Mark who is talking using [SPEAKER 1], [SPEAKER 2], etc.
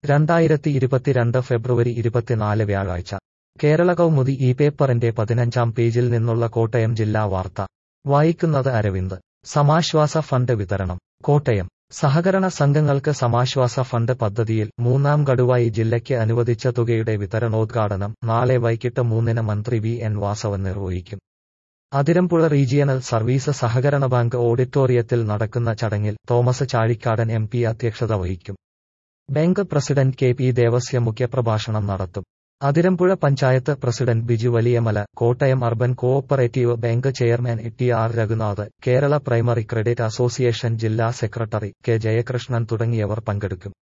[SPEAKER 1] രണ്ടായിരത്തി ഇരുപത്തിരണ്ട് ഫെബ്രുവരി ഇരുപത്തിനാല് വ്യാഴാഴ്ച കേരള കൗമുദി ഈ പേപ്പറിന്റെ പതിനഞ്ചാം പേജിൽ നിന്നുള്ള കോട്ടയം ജില്ലാ വാർത്ത വായിക്കുന്നത് അരവിന്ദ് സമാശ്വാസ ഫണ്ട് വിതരണം കോട്ടയം സഹകരണ സംഘങ്ങൾക്ക് സമാശ്വാസ ഫണ്ട് പദ്ധതിയിൽ മൂന്നാം ഗഡുവായി ജില്ലയ്ക്ക് അനുവദിച്ച തുകയുടെ വിതരണോദ്ഘാടനം നാളെ വൈകിട്ട് മൂന്നിന് മന്ത്രി വി എൻ വാസവൻ നിർവഹിക്കും അതിരമ്പുഴ റീജിയണൽ സർവീസ് സഹകരണ ബാങ്ക് ഓഡിറ്റോറിയത്തിൽ നടക്കുന്ന ചടങ്ങിൽ തോമസ് ചാഴിക്കാടൻ എം പി അധ്യക്ഷത വഹിക്കും bank president K P Devasya മുഖ്യപ്രഭാഷണം നടത്തും Athirampuzha panchayat president Biju Valiyamala Kottayam urban cooperative bank chairman T R Raghunath Kerala primary credit association ജില്ലാ സെക്രട്ടറി കെ ജയകൃഷ്ണൻ തുടങ്ങിയവർ പങ്കെടുക്കും